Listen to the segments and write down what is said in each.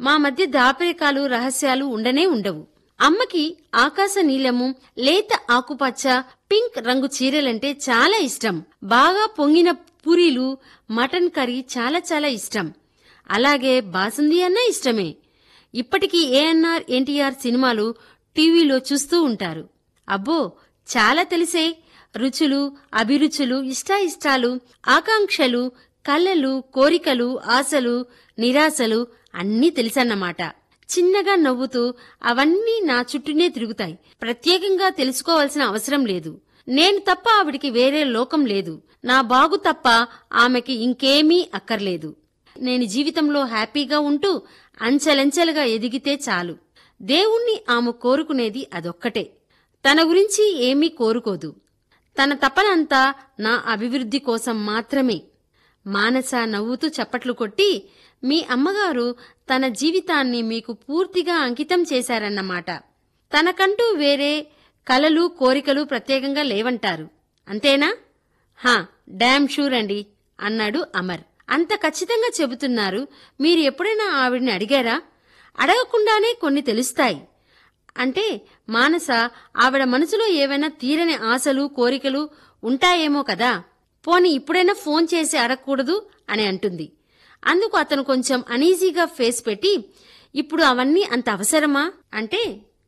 మా మధ్య దాపరికాలు రహస్యాలు ఉండనే ఉండవు అమ్మకి ఆకాశ నీలము లేత ఆకుపచ్చ పింక్ రంగు చీరలంటే చాలా ఇష్టం బాగా పొంగిన పూరీలు మటన్ కర్రీ చాలా చాలా ఇష్టం అలాగే బాసుంది అన్న ఇష్టమే ఇప్పటికీ ఏఎన్ఆర్ ఎన్టీఆర్ సినిమాలు టీవీలో చూస్తూ ఉంటారు అబ్బో చాలా తెలిసే రుచులు అభిరుచులు ఇష్టాయిష్టాలు ఆకాంక్షలు కలలు కోరికలు ఆశలు నిరాశలు అన్నీ తెలుసన్నమాట చిన్నగా నవ్వుతూ అవన్నీ నా చుట్టూనే తిరుగుతాయి ప్రత్యేకంగా తెలుసుకోవాల్సిన అవసరం లేదు నేను తప్ప ఆవిడికి వేరే లోకం లేదు నా బాగు తప్ప ఆమెకి ఇంకేమీ అక్కర్లేదు నేను జీవితంలో హ్యాపీగా ఉంటూ అంచెలంచెలుగా ఎదిగితే చాలు దేవుణ్ణి ఆమె కోరుకునేది అదొక్కటే తన గురించి ఏమీ కోరుకోదు తన తపనంతా నా అభివృద్ధి కోసం మాత్రమే మానస నవ్వుతూ చప్పట్లు కొట్టి మీ అమ్మగారు తన జీవితాన్ని మీకు పూర్తిగా అంకితం చేశారన్నమాట తనకంటూ వేరే కలలు కోరికలు ప్రత్యేకంగా లేవంటారు అంతేనా హా డామ్ షూర్ అండి అన్నాడు అమర్ అంత ఖచ్చితంగా చెబుతున్నారు మీరు ఎప్పుడైనా ఆవిడ్ని అడిగారా అడగకుండానే కొన్ని తెలుస్తాయి అంటే మానస ఆవిడ మనసులో ఏవైనా తీరని ఆశలు కోరికలు ఉంటాయేమో కదా పోని ఇప్పుడైనా ఫోన్ చేసి అడగకూడదు అని అంటుంది అందుకు అతను కొంచెం అనీజీగా ఫేస్ పెట్టి ఇప్పుడు అవన్నీ అంత అవసరమా అంటే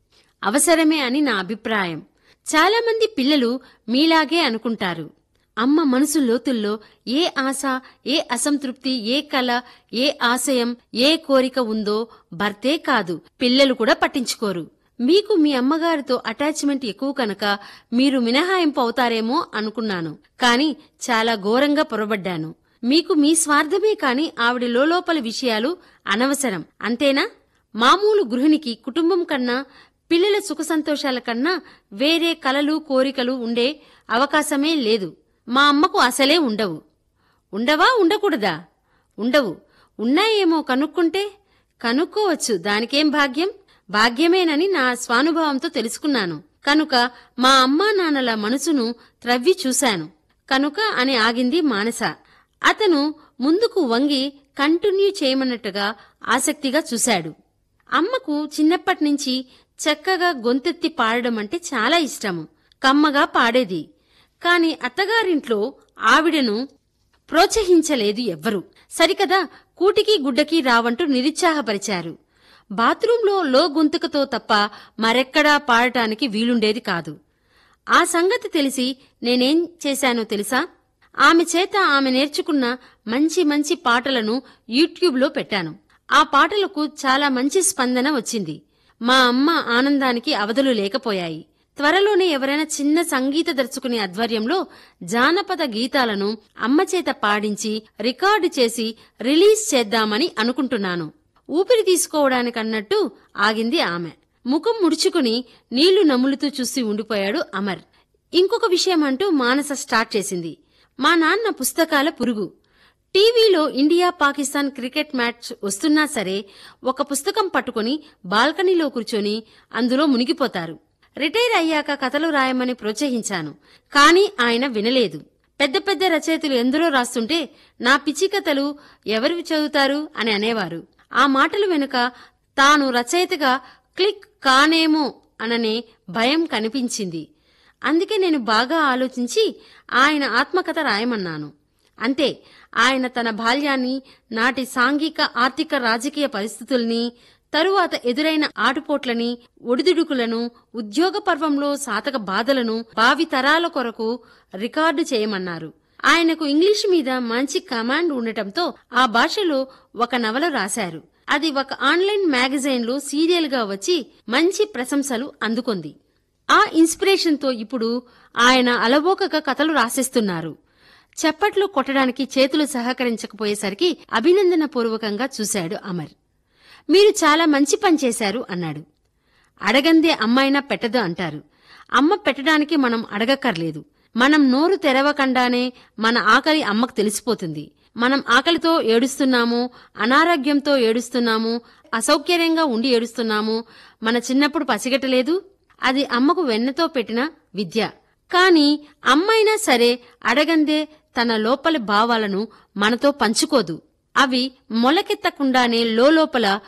అవసరమే అని నా అభిప్రాయం చాలా మంది పిల్లలు మీలాగే అనుకుంటారు అమ్మ మనసు లోతుల్లో ఏ ఆశ ఏ అసంతృప్తి ఏ కల ఏ ఆశయం ఏ కోరిక ఉందో భర్తే కాదు పిల్లలు కూడా పట్టించుకోరు మీకు మీ అమ్మగారితో అటాచ్మెంట్ ఎక్కువ కనుక మీరు మినహాయింపు అవుతారేమో అనుకున్నాను కాని చాలా ఘోరంగా పొరబడ్డాను మీకు మీ స్వార్థమే కాని ఆవిడ లోపల విషయాలు అనవసరం అంతేనా మామూలు గృహిణికి కుటుంబం కన్నా పిల్లల సుఖ సంతోషాల కన్నా వేరే కలలు కోరికలు ఉండే అవకాశమే లేదు మా అమ్మకు అసలే ఉండవు ఉండవా ఉండకూడదా ఉండవు ఉన్నాయేమో కనుక్కుంటే కనుక్కోవచ్చు దానికేం భాగ్యం భాగ్యమేనని నా స్వానుభవంతో తెలుసుకున్నాను కనుక మా అమ్మా నాన్నల మనసును త్రవ్వి చూశాను కనుక అని ఆగింది మానస అతను ముందుకు వంగి కంటిన్యూ చేయమన్నట్టుగా ఆసక్తిగా చూశాడు అమ్మకు చిన్నప్పటినుంచి చక్కగా గొంతెత్తి పాడడం అంటే చాలా ఇష్టము కమ్మగా పాడేది కాని అత్తగారింట్లో ఆవిడను ప్రోత్సహించలేదు ఎవ్వరు సరికదా కూటికి గుడ్డకి రావంటూ నిరుత్సాహపరిచారు బాత్రూంలో లో గొంతుకతో తప్ప మరెక్కడా పాడటానికి వీలుండేది కాదు ఆ సంగతి తెలిసి నేనేం చేశానో తెలుసా ఆమె చేత ఆమె నేర్చుకున్న మంచి మంచి పాటలను యూట్యూబ్లో పెట్టాను ఆ పాటలకు చాలా మంచి స్పందన వచ్చింది మా అమ్మ ఆనందానికి అవధులు లేకపోయాయి త్వరలోనే ఎవరైనా చిన్న సంగీత దర్శకుని ఆధ్వర్యంలో జానపద గీతాలను అమ్మ చేత పాడించి రికార్డు చేసి రిలీజ్ చేద్దామని అనుకుంటున్నాను ఊపిరి తీసుకోవడానికన్నట్టు ఆగింది ఆమె ముఖం ముడుచుకుని నీళ్లు నములుతూ చూసి ఉండిపోయాడు అమర్ ఇంకొక విషయం అంటూ మానస స్టార్ట్ చేసింది మా నాన్న పుస్తకాల పురుగు టీవీలో ఇండియా పాకిస్తాన్ క్రికెట్ మ్యాచ్ వస్తున్నా సరే ఒక పుస్తకం పట్టుకుని బాల్కనీలో కూర్చొని అందులో మునిగిపోతారు రిటైర్ అయ్యాక కథలు రాయమని ప్రోత్సహించాను కాని ఆయన వినలేదు పెద్ద పెద్ద రచయితలు ఎందరో రాస్తుంటే నా పిచ్చి కథలు ఎవరు చదువుతారు అని అనేవారు ఆ మాటలు వెనుక తాను రచయితగా క్లిక్ కానేమో అననే భయం కనిపించింది అందుకే నేను బాగా ఆలోచించి ఆయన ఆత్మకథ రాయమన్నాను అంతే ఆయన తన బాల్యాన్ని నాటి సాంఘిక ఆర్థిక రాజకీయ పరిస్థితుల్ని తరువాత ఎదురైన ఆటుపోట్లని ఒడిదుడుకులను ఉద్యోగ పర్వంలో సాతక బాధలను భావి తరాల కొరకు రికార్డు చేయమన్నారు ఆయనకు ఇంగ్లీషు మీద మంచి కమాండ్ ఉండటంతో ఆ భాషలో ఒక నవల రాశారు అది ఒక ఆన్లైన్ మ్యాగజైన్లో సీరియల్గా వచ్చి మంచి ప్రశంసలు అందుకుంది ఆ ఇన్స్పిరేషన్తో ఇప్పుడు ఆయన అలవోకగా కథలు రాసేస్తున్నారు చప్పట్లు కొట్టడానికి చేతులు సహకరించకపోయేసరికి అభినందన పూర్వకంగా చూశాడు అమర్ మీరు చాలా మంచి పని చేశారు అన్నాడు అడగందే అమ్మాయినా పెట్టదు అంటారు అమ్మ పెట్టడానికి మనం అడగక్కర్లేదు మనం నోరు తెరవకుండానే మన ఆకలి అమ్మకు తెలిసిపోతుంది మనం ఆకలితో ఏడుస్తున్నాము అనారోగ్యంతో ఏడుస్తున్నాము అసౌకర్యంగా ఉండి ఏడుస్తున్నాము మన చిన్నప్పుడు పసిగట్టలేదు అది అమ్మకు వెన్నతో పెట్టిన విద్య కాని అమ్మైనా సరే అడగందే తన లోపలి భావాలను మనతో పంచుకోదు అవి మొలకెత్తకుండానే లోపల